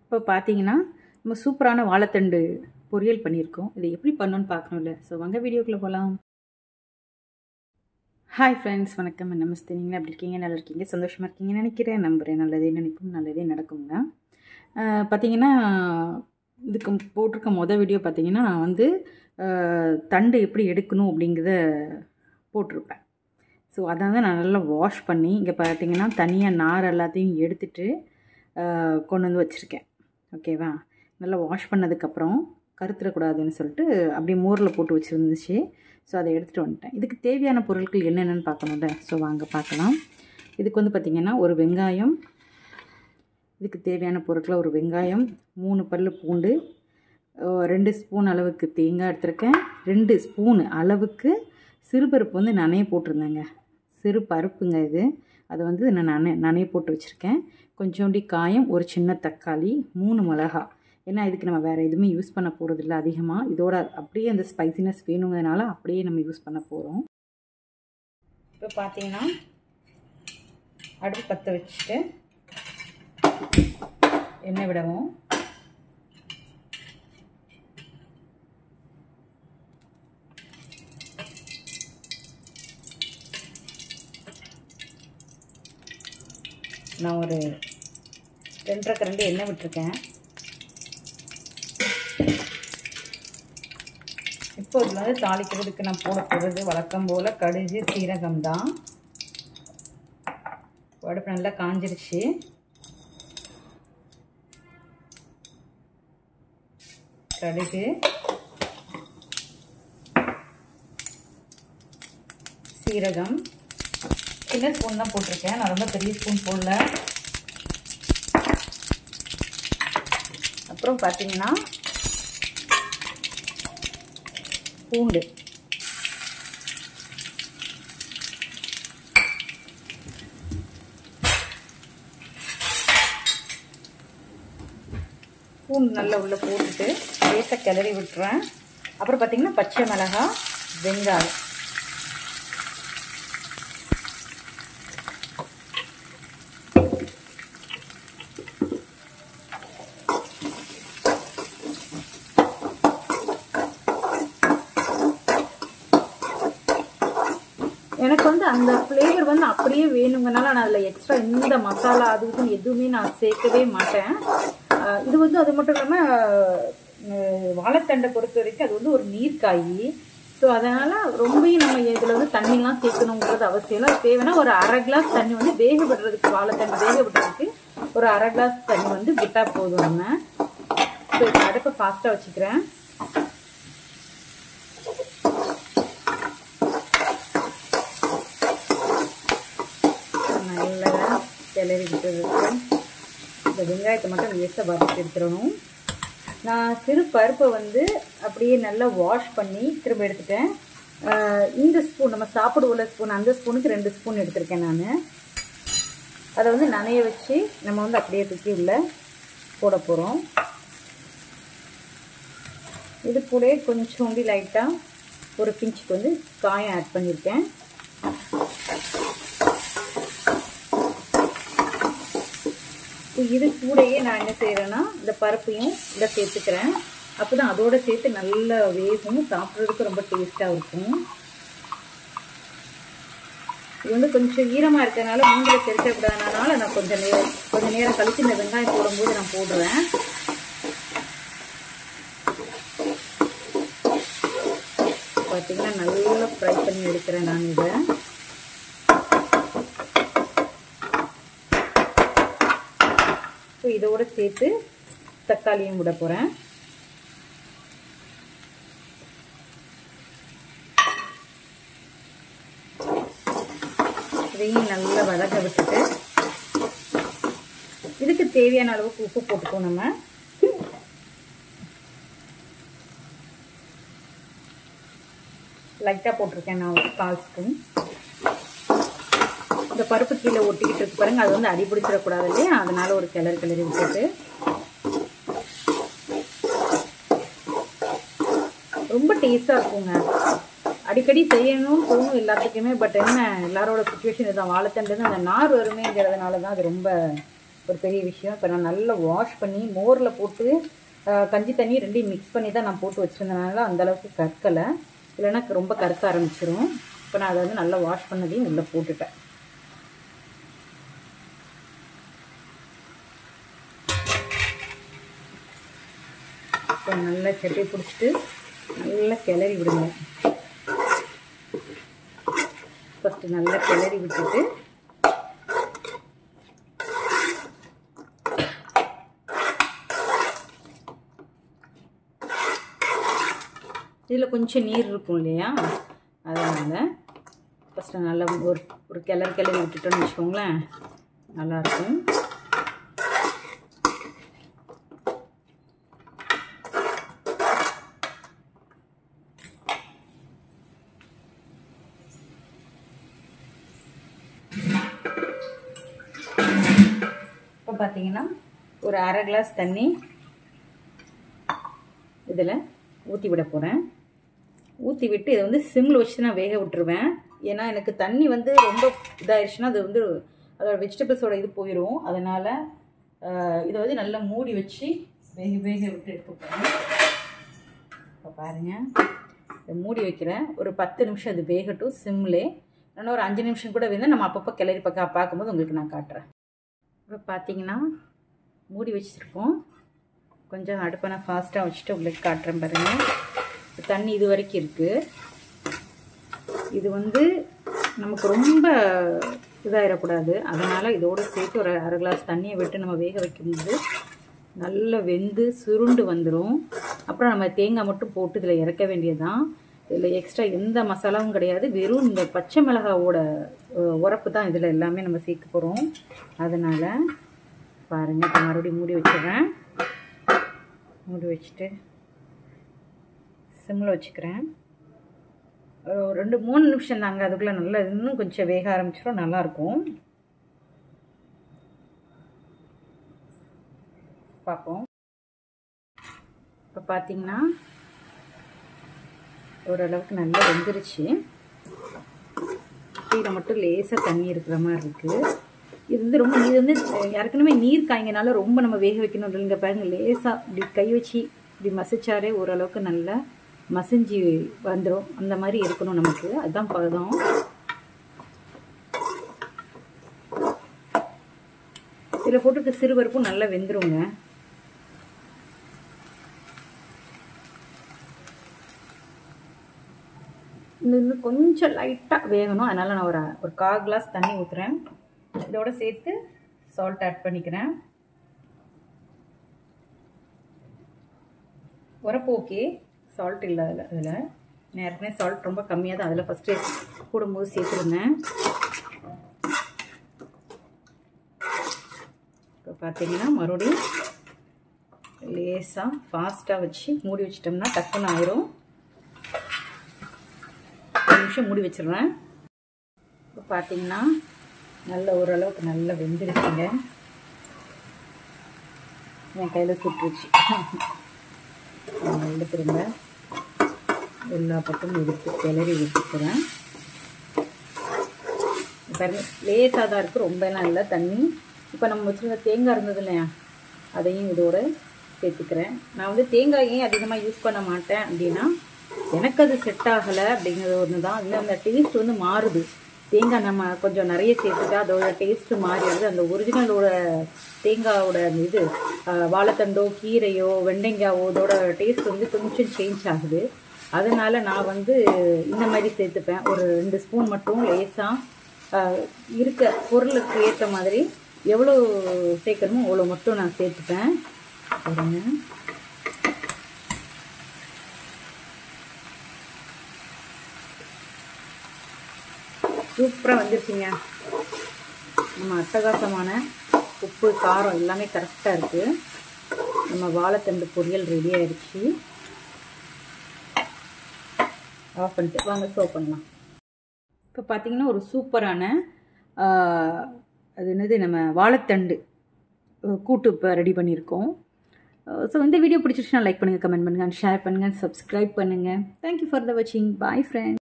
இப்போ பார்த்தீங்கன்னா நம்ம சூப்பரான வாழைத்தண்டு பொரியல் பண்ணியிருக்கோம் இதை எப்படி பண்ணணும்னு பார்க்கணும்ல ஸோ வாங்க வீடியோக்குள்ளே போகலாம் ஹாய் ஃப்ரெண்ட்ஸ் வணக்கம் நமஸ்தே நீங்கள் எப்படி இருக்கீங்க நல்லா இருக்கீங்க சந்தோஷமாக இருக்கீங்கன்னு நினைக்கிறேன் நம்புகிறேன் நல்லதே நினைக்கும் நல்லதே நடக்குங்க அஹ் பார்த்தீங்கன்னா இதுக்கு போட்டிருக்க மொதல் வீடியோ பார்த்தீங்கன்னா நான் வந்து அஹ், தண்டு எப்படி எடுக்கணும் அப்படிங்கிறத போட்டிருப்பேன் ஸோ அதை வந்து நான் நல்லா வாஷ் பண்ணி இங்கே பார்த்தீங்கன்னா தனியாக நார் எல்லாத்தையும் எடுத்துட்டு அஹ், கொண்டு வந்து வச்சுருக்கேன் ஓகேவா நல்லா வாஷ் பண்ணதுக்கப்புறம் கருத்துடக்கூடாதுன்னு சொல்லிட்டு அப்படியே மோரில் போட்டு வச்சுருந்துச்சு ஸோ அதை எடுத்துகிட்டு வந்துட்டேன் இதுக்கு தேவையான பொருட்கள் என்னென்னு பார்க்கணும்ல ஸோ வாங்க பார்க்கலாம் இதுக்கு வந்து பார்த்திங்கன்னா ஒரு வெங்காயம் இதுக்கு தேவையான பொருட்கள் ஒரு வெங்காயம் மூணு பல் பூண்டு அஹ் ரெண்டு ஸ்பூன் அளவுக்கு தேங்காய் எடுத்திருக்கேன் ரெண்டு ஸ்பூன் அளவுக்கு சிறுபருப்பு வந்து நனைய போட்டிருந்தேங்க சிறு பருப்புங்க இது அதை வந்து நான் நனை நனைய போட்டு வச்சுருக்கேன் கொஞ்சோண்டி காயம் ஒரு சின்ன தக்காளி மூணு மிளகா ஏன்னா இதுக்கு நம்ம வேறு எதுவுமே யூஸ் பண்ண போகிறதில்ல அதிகமாக இதோட அப்படியே அந்த ஸ்பைசினஸ் வேணுங்கிறதுனால அப்படியே நம்ம யூஸ் பண்ண போகிறோம் இப்போ பார்த்தீங்கன்னா அடுப்பு பற்ற வச்சுட்டு எண்ணெய் விடவும் நான் ஒரு ரெண்டரை கரண்டி எண்ணெய் விட்டுருக்கேன் இப்போ இதில் வந்து தாளிக்கிறதுக்கு நான் போட போகிறது வழக்கம் போல் கடுகு சீரகம் தான் அடுப்பு நல்லா காஞ்சிருச்சு கடுகு சீரகம் சின்ன ஸ்பூன் தான் போட்டிருக்கேன் நான் ரொம்ப பெரிய ஸ்பூன் போடல அப்புறம் பார்த்தீங்கன்னா பூண்டு பூண்டு நல்லா உள்ளே போட்டுட்டு லேசாக கிளறி விட்டுறேன் அப்புறம் பார்த்தீங்கன்னா பச்சை மிளகாய் வெங்காயம் எனக்கு வந்து அந்த ஃப்ளேவர் வந்து அப்படியே வேணுங்கனால நான் அதில் எக்ஸ்ட்ரா எந்த மசாலா அது இதுன்னு எதுவுமே நான் சேர்க்கவே மாட்டேன் அஹ் இது வந்து அது மட்டும் இல்லாமல் வாழைத்தண்டை பொறுத்த வரைக்கும் அது வந்து ஒரு நீர்க்காய் ஸோ அதனால் ரொம்பவும் நம்ம இதில் வந்து தண்ணிலாம் சேர்க்கணுங்கிறது அவசியம் இல்லை தேவைன்னா ஒரு அரை கிளாஸ் தண்ணி வந்து வேக விடுறதுக்கு வாழைத்தண்டை வேக விடுறதுக்கு ஒரு அரை கிளாஸ் தண்ணி வந்து விட்டால் போதும் நம்ம ஸோ இப்போ அடுப்பை ஃபாஸ்ட்டாக வச்சுக்கிறேன் நல்லா கிளறி விட்டுருக்கு இந்த வெங்காயத்தை மட்டும் லேசாக வதக்கி எடுத்துடணும் நான் சிறு பருப்பை வந்து அப்படியே நல்லா வாஷ் பண்ணி திரும்ப எடுத்துட்டேன் இந்த ஸ்பூன் நம்ம சாப்பிட உள்ள ஸ்பூன் அந்த ஸ்பூனுக்கு ரெண்டு ஸ்பூன் எடுத்திருக்கேன் நான் அதை வந்து நனைய வச்சு நம்ம வந்து அப்படியே தூக்கி உள்ள போட போகிறோம் இது கூட கொஞ்சோண்டி லைட்டாக ஒரு பிஞ்சுக்கு வந்து காயம் ஆட் பண்ணியிருக்கேன் இது கூடயே நான் என்ன செய்கிறேன்னா இந்த பருப்பையும் இதை சேர்த்துக்கிறேன் அப்போ தான் அதோட சேர்த்து நல்லா வேகும் சாப்பிட்றதுக்கு ரொம்ப டேஸ்ட்டாக இருக்கும் இது வந்து கொஞ்சம் ஈரமாக இருக்கிறதுனால மூங்கில் தெரிக்கக்கூடாதுனால நான் கொஞ்சம் நேரம் கொஞ்சம் நேரம் கழித்து இந்த வெங்காயம் போடும்போது நான் போடுறேன் பார்த்தீங்கன்னா நல்லா ஃப்ரை பண்ணி எடுக்கிறேன் நான் இதை ஸோ இதோட சேர்த்து தக்காளியும் விட போகிறேன் இதையும் நல்லா வதக்க விட்டுட்டு இதுக்கு தேவையான அளவுக்கு உப்பு போட்டுக்கோ நம்ம லைட்டாக போட்டிருக்கேன் நான் ஒரு கால் ஸ்பூன் இந்த பருப்பு கீழே ஒட்டிக்கிட்டு இருக்கு பாருங்க அது வந்து அடி பிடிச்சிடக்கூடாது இல்லையா அதனால ஒரு கிளறு கிளறி விட்டுட்டு ரொம்ப டேஸ்டாக இருக்குங்க அடிக்கடி செய்யணும்னு தோணும் எல்லாத்துக்குமே பட் என்ன எல்லாரோட சுச்சுவேஷன் இதுதான் வாழைத்தண்டு அந்த நார் வருமேங்கிறதுனால தான் அது ரொம்ப ஒரு பெரிய விஷயம் இப்போ நான் நல்லா வாஷ் பண்ணி மோரில் போட்டு கஞ்சி தண்ணி ரெண்டையும் மிக்ஸ் பண்ணி தான் நான் போட்டு வச்சுருந்தனால அந்தளவுக்கு கற்கலை இல்லைன்னா ரொம்ப கற்க ஆரம்பிச்சிரும் இப்போ நான் அதை வந்து நல்லா வாஷ் பண்ணதையும் உள்ளே போட்டுட்டேன் இப்போ நல்லா சட்டையை பிடிச்சிட்டு நல்லா கிளறி விடுங்க ஃபஸ்ட்டு நல்லா கிளறி விட்டுட்டு இதில் கொஞ்சம் நீர் இருக்கும் இல்லையா அதனால் ஃபஸ்ட்டு நல்லா ஒரு ஒரு கிளறி கிளறி விட்டுட்டோன்னு வச்சுக்கோங்களேன் நல்லாயிருக்கும் இப்போ பார்த்தீங்கன்னா ஒரு அரை கிளாஸ் தண்ணி இதில் ஊற்றி விட போகிறேன் ஊற்றி விட்டு இதை வந்து சிம்மில் வச்சு நான் வேக விட்டுருவேன் ஏன்னா எனக்கு தண்ணி வந்து ரொம்ப இதாகிடுச்சுன்னா அது வந்து அதோட வெஜிடபிள்ஸோட இது போயிடும் அதனால் இதை வந்து நல்லா மூடி வச்சு வேக வேக விட்டு எடுக்க போகிறேன் இப்போ பாருங்கள் இதை மூடி வைக்கிறேன் ஒரு பத்து நிமிஷம் அது வேகட்டும் சிம்லே இன்னும் ஒரு அஞ்சு நிமிஷம் கூட வேணும் நம்ம அப்பப்போ கிளறி பக்கம் பார்க்கும்போது உங்களுக்கு நான் காட்டுறேன் இப்போ பார்த்தீங்கன்னா மூடி வச்சுருக்கோம் கொஞ்சம் அடுப்பை நான் ஃபாஸ்ட்டாக வச்சுட்டு உங்களுக்கு காட்டுறேன் பாருங்கள் தண்ணி இது வரைக்கும் இருக்குது இது வந்து நமக்கு ரொம்ப இதாகிடக்கூடாது அதனால் இதோடு சேர்த்து ஒரு அரை கிளாஸ் தண்ணியை விட்டு நம்ம வேக வைக்கும்போது நல்லா வெந்து சுருண்டு வந்துடும் அப்புறம் நம்ம தேங்காய் மட்டும் போட்டு இதில் இறக்க வேண்டியதுதான் இதில் எக்ஸ்ட்ரா எந்த மசாலாவும் கிடையாது வெறும் இந்த பச்சை மிளகாவோட உரப்பு தான் இதில் எல்லாமே நம்ம சேர்க்க போகிறோம் அதனால் பாருங்கள் இப்போ மறுபடியும் மூடி வச்சிடுறேன் மூடி வச்சுட்டு சிம்மில் வச்சுக்கிறேன் ஒரு ரெண்டு மூணு நிமிஷம் தாங்க அதுக்குள்ளே நல்லா இன்னும் கொஞ்சம் வேக ஆரம்பிச்சிடும் நல்லாயிருக்கும் பார்ப்போம் இப்போ பார்த்தீங்கன்னா ஓரளவுக்கு நல்லா வெந்துருச்சு கீழே மட்டும் லேசாக தண்ணி இருக்கிற மாதிரி இருக்குது இது வந்து ரொம்ப இது வந்து ஏற்கனவே நீர் காய்ங்கனால ரொம்ப நம்ம வேக வைக்கணும் இல்லைங்க பாருங்க லேசாக இப்படி கை வச்சு இப்படி மசிச்சாரே ஓரளவுக்கு நல்லா மசிஞ்சு வந்துடும் அந்த மாதிரி இருக்கணும் நமக்கு அதுதான் பதம் இதில் போட்டுக்க சிறுபருப்பும் நல்லா வெந்துருங்க இன்னும் கொஞ்சம் லைட்டாக வேகணும் அதனால் நான் ஒரு ஒரு கால் கிளாஸ் தண்ணி ஊற்றுறேன் இதோட சேர்த்து சால்ட் ஆட் பண்ணிக்கிறேன் உரப்பு ஓகே சால்ட் இல்லை அதில் அதில் நான் ஏற்கனவே சால்ட் ரொம்ப கம்மியாக தான் அதில் ஃபஸ்ட்டு போடும்போது சேர்த்துருந்தேன் இப்போ பார்த்தீங்கன்னா மறுபடியும் லேசாக ஃபாஸ்ட்டாக வச்சு மூடி வச்சிட்டோம்னா டக்குன்னு ஆயிரும் ஒரு நிமிஷம் மூடி வச்சிடுறேன் இப்போ பார்த்தீங்கன்னா நல்ல ஓரளவுக்கு நல்லா வெந்துருச்சுங்க என் கையில் சுட்டுருச்சு எடுத்துருங்க எல்லா பக்கமும் எடுத்து கிளறி விட்டுக்கிறேன் பாருங்க லேசாக தான் இருக்குது ரொம்ப எல்லாம் இல்லை தண்ணி இப்போ நம்ம வச்சுருந்த தேங்காய் இருந்தது இல்லையா அதையும் இதோட சேர்த்துக்கிறேன் நான் வந்து தேங்காய் ஏன் அதிகமாக யூஸ் பண்ண மாட்டேன் அப்படின்னா எனக்கு அது செட் ஆகலை அப்படிங்கிறது ஒன்று தான் இல்லை அந்த டேஸ்ட் வந்து மாறுது தேங்காய் நம்ம கொஞ்சம் நிறைய சேர்த்துட்டா அதோட டேஸ்ட்டு மாறிடுது அந்த ஒரிஜினலோட தேங்காயோட அந்த இது வாழைத்தண்டோ கீரையோ வெண்டைங்காவோ இதோட டேஸ்ட் வந்து கொஞ்சம் சேஞ்ச் ஆகுது அதனால் நான் வந்து இந்த மாதிரி சேர்த்துப்பேன் ஒரு ரெண்டு ஸ்பூன் மட்டும் லேசாக இருக்க பொருளுக்கு ஏற்ற மாதிரி எவ்வளோ சேர்க்கணுமோ அவ்வளோ மட்டும் நான் சேர்த்துப்பேன் பாருங்க சூப்பராக வந்துருச்சுங்க நம்ம அட்டகாசமான உப்பு காரம் எல்லாமே கரெக்டாக இருக்குது நம்ம வாழைத்தண்டு பொரியல் ரெடி ஆயிடுச்சு ஆஃப் பண்ணிட்டு வாங்க சர்வ் பண்ணலாம் இப்போ பார்த்தீங்கன்னா ஒரு சூப்பரான அது என்னது நம்ம வாழைத்தண்டு கூட்டு இப்போ ரெடி பண்ணியிருக்கோம் ஸோ இந்த வீடியோ பிடிச்சிருச்சுன்னா லைக் பண்ணுங்கள் கமெண்ட் பண்ணுங்கள் ஷேர் பண்ணுங்கள் சப்ஸ்கிரைப் பண்ணுங்கள் தேங்க்யூ ஃபார் த வாட்சிங் பாய் ஃப்ரெண்ட்